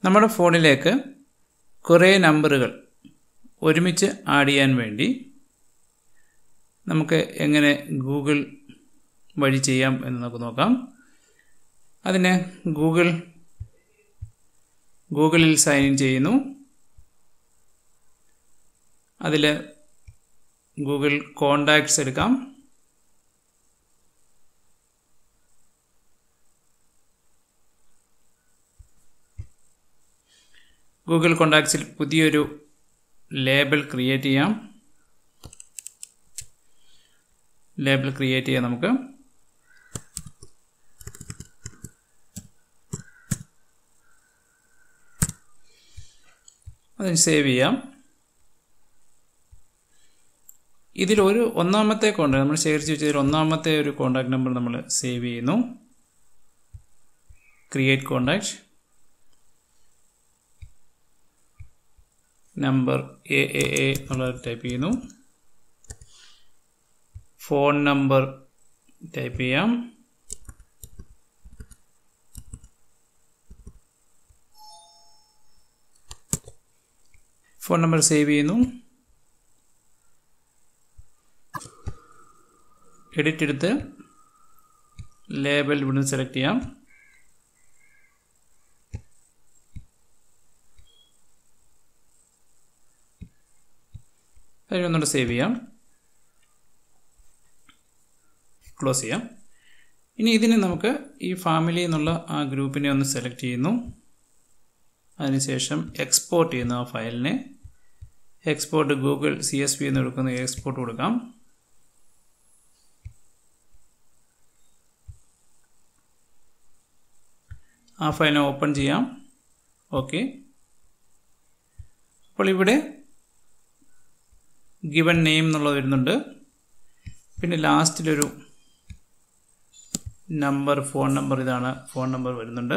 നമ്മുടെ ഫോണിലേക്ക് കുറേ നമ്പറുകൾ ഒരുമിച്ച് ആഡ് ചെയ്യാൻ വേണ്ടി നമുക്ക് എങ്ങനെ ഗൂഗിൾ വഴി ചെയ്യാം എന്ന് നമുക്ക് നോക്കാം അതിന് ഗൂഗിൾ ഗൂഗിളിൽ സൈൻ ഇൻ ചെയ്യുന്നു അതിൽ ഗൂഗിൾ കോണ്ടാക്ട്സ് എടുക്കാം ഗൂഗിൾ കോണ്ടാക്ട്സിൽ പുതിയൊരു ലേബൽ ക്രിയേറ്റ് ചെയ്യാം ലേബൽ ക്രിയേറ്റ് ചെയ്യാം നമുക്ക് അതിന് സേവ് ചെയ്യാം ഇതിൽ ഒരു ഒന്നാമത്തെ കോണ്ടാക്ട് നമ്മൾ ശേഖരിച്ച് വെച്ചതിൽ ഒന്നാമത്തെ ഒരു കോണ്ടാക്ട് നമ്പർ നമ്മൾ സേവ് ചെയ്യുന്നു create contact number A A A എന്നുള്ളത് ടൈപ്പ് ചെയ്യുന്നു ഫോൺ നമ്പർ ടൈപ്പ് ചെയ്യാം ഫോൺ നമ്പർ സേവ് ചെയ്യുന്നു എഡിറ്റ് എടുത്ത് ലേബൽ ഇവിടുന്ന് സെലക്ട് ചെയ്യാം അതിന് ഒന്നുകൂടെ സേവ് ചെയ്യാം ക്ലോസ് ചെയ്യാം ഇനി ഇതിനെ നമുക്ക് ഈ ഫാമിലി എന്നുള്ള ആ ഗ്രൂപ്പിനെ ഒന്ന് സെലക്ട് ചെയ്യുന്നു അതിനുശേഷം എക്സ്പോർട്ട് ചെയ്യുന്നു ആ ഫയലിനെ export Google C S P എന്ന് എടുക്കുന്ന എക്സ്പോർട്ട് കൊടുക്കാം ആ ഫയലിനെ ഓപ്പൺ ചെയ്യാം ഓക്കെ അപ്പോൾ ഇവിടെ ഗിവൺ നെയിം എന്നുള്ളത് വരുന്നുണ്ട് പിന്നെ ലാസ്റ്റിലൊരു നമ്പർ ഫോൺ നമ്പർ ഇതാണ് ഫോൺ നമ്പർ വരുന്നുണ്ട്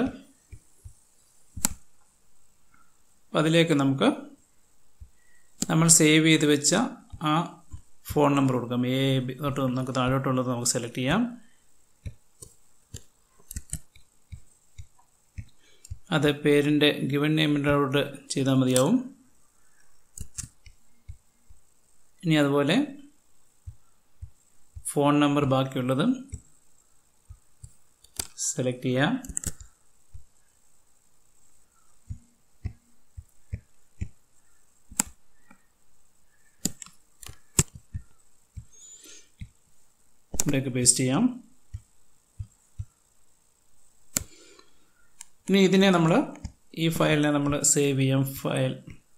അപ്പം അതിലേക്ക് നമുക്ക് നമ്മൾ സേവ് ചെയ്ത് വെച്ച ആ ഫോൺ നമ്പർ കൊടുക്കാം എ ബി തൊട്ട് നമുക്ക് താഴോട്ടുള്ളത് നമുക്ക് സെലക്ട് ചെയ്യാം അത് പേരിൻ്റെ ഗിവൺ നെയിമിൻ്റെ ചെയ്താൽ മതിയാവും ഇനി അതുപോലെ ഫോൺ നമ്പർ ബാക്കിയുള്ളത് സെലക്ട് ചെയ്യാം ഇവിടേക്ക് പേസ്റ്റ് ചെയ്യാം ഇനി ഇതിനെ നമ്മൾ ഈ ഫയലിനെ നമ്മൾ സേവ് ചെയ്യാം ഫയൽ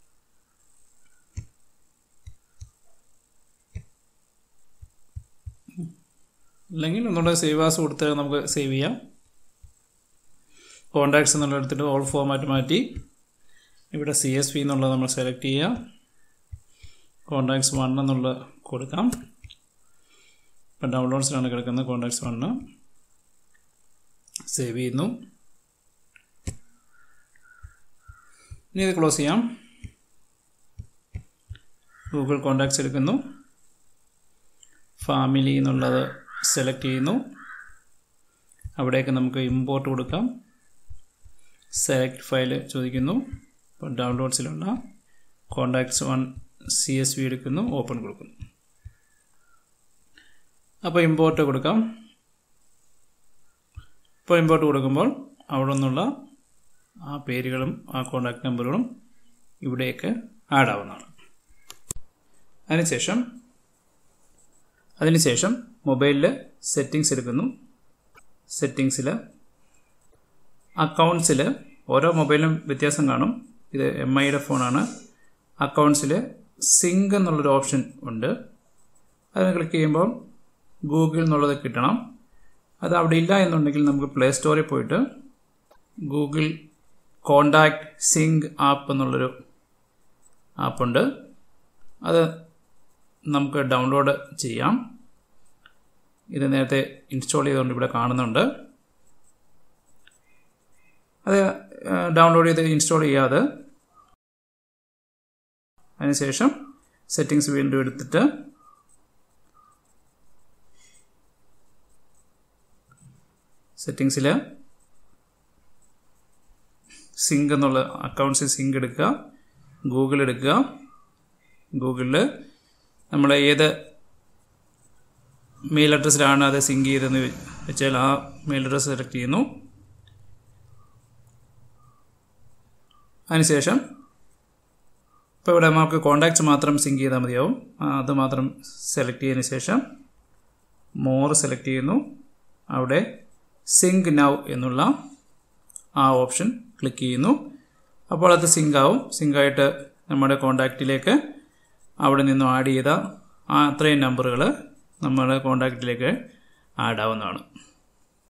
അല്ലെങ്കിൽ ഒന്നുകൂടെ സേവ് ആസ് കൊടുത്ത് നമുക്ക് സേവ് ചെയ്യാം കോണ്ടാക്ട്സ് എന്നുള്ള എടുത്തിട്ട് ഓൾ ഫോമാറ്റ് മാറ്റി ഇവിടെ സി എസ് വി എന്നുള്ളത് നമ്മൾ സെലക്ട് ചെയ്യുക കോണ്ടാക്ട്സ് വൺ എന്നുള്ള കൊടുക്കാം ഇപ്പം ഡൗൺലോഡ്സിലാണ് കിടക്കുന്നത് കോണ്ടാക്ട്സ് വണ്ണ് സേവ് ചെയ്യുന്നു ഇനി ഇത് ക്ലോസ് ചെയ്യാം ഗൂഗിൾ കോണ്ടാക്ട്സ് എടുക്കുന്നു ഫാമിലി എന്നുള്ളത് സെലക്ട് ചെയ്യുന്നു അവിടേക്ക് നമുക്ക് ഇമ്പോർട്ട് കൊടുക്കാം സെലക്ട് ഫയൽ ചോദിക്കുന്നു ഇപ്പോൾ ഡൗൺലോഡ്സിലുള്ള contacts one C S V എടുക്കുന്നു ഓപ്പൺ കൊടുക്കുന്നു അപ്പോൾ ഇമ്പോർട്ട് കൊടുക്കാം ഇപ്പോൾ ഇമ്പോർട്ട് കൊടുക്കുമ്പോൾ അവിടെ നിന്നുള്ള ആ പേരുകളും ആ കോണ്ടാക്ട് നമ്പറുകളും ഇവിടേക്ക് ആഡ് ആവുന്നതാണ് അതിനുശേഷം അതിനുശേഷം മൊബൈലിൽ സെറ്റിങ്സ് എടുക്കുന്നു സെറ്റിങ്സിൽ അക്കൗണ്ട്സിൽ ഓരോ മൊബൈലും വ്യത്യാസം കാണും ഇത് എം ഐയുടെ ഫോണാണ് അക്കൗണ്ട്സിൽ സിങ്ക് എന്നുള്ളൊരു ഓപ്ഷൻ ഉണ്ട് അത് ക്ലിക്ക് ചെയ്യുമ്പോൾ ഗൂഗിൾ എന്നുള്ളത് കിട്ടണം അത് അവിടെ ഇല്ല എന്നുണ്ടെങ്കിൽ നമുക്ക് പ്ലേ സ്റ്റോറിൽ പോയിട്ട് ഗൂഗിൾ കോണ്ടാക്ട് സിങ്ക് ആപ്പ് എന്നുള്ളൊരു ആപ്പുണ്ട് അത് നമുക്ക് ഡൗൺലോഡ് ചെയ്യാം ഇത് നേരത്തെ ഇൻസ്റ്റാൾ ചെയ്തുകൊണ്ട് ഇവിടെ കാണുന്നുണ്ട് അത് ഡൗൺലോഡ് ചെയ്ത് ഇൻസ്റ്റാൾ ചെയ്യാതെ അതിനുശേഷം സെറ്റിങ്സ് വീണ്ടും എടുത്തിട്ട് സെറ്റിങ്സിൽ സിങ്ക് എന്നുള്ള അക്കൗണ്ട്സിൽ സിങ്ക് എടുക്കുക ഗൂഗിൾ എടുക്കുക ഗൂഗിളിൽ നമ്മൾ ഏത് മെയിൽ അഡ്രസ്സിലാണ് അത് സിങ്ക് ചെയ്തതെന്ന് വെച്ചാൽ ആ മെയിൽ അഡ്രസ്സ് സെലക്ട് ചെയ്യുന്നു അതിനുശേഷം ഇപ്പോൾ ഇവിടെ നമുക്ക് കോണ്ടാക്ട്സ് മാത്രം സിങ്ക് ചെയ്താൽ മതിയാവും അത് മാത്രം സെലക്ട് ചെയ്തതിന് ശേഷം മോർ സെലക്ട് ചെയ്യുന്നു അവിടെ സിങ്ക് നൗ എന്നുള്ള ആ ഓപ്ഷൻ ക്ലിക്ക് ചെയ്യുന്നു അപ്പോൾ അത് സിങ്ക് ആവും സിങ്കായിട്ട് നമ്മുടെ കോണ്ടാക്റ്റിലേക്ക് അവിടെ നിന്നും ആഡ് ചെയ്ത ആ അത്രയും നമ്പറുകൾ നമ്മുടെ കോണ്ടാക്റ്റിലേക്ക് ആഡ് ആവുന്നതാണ്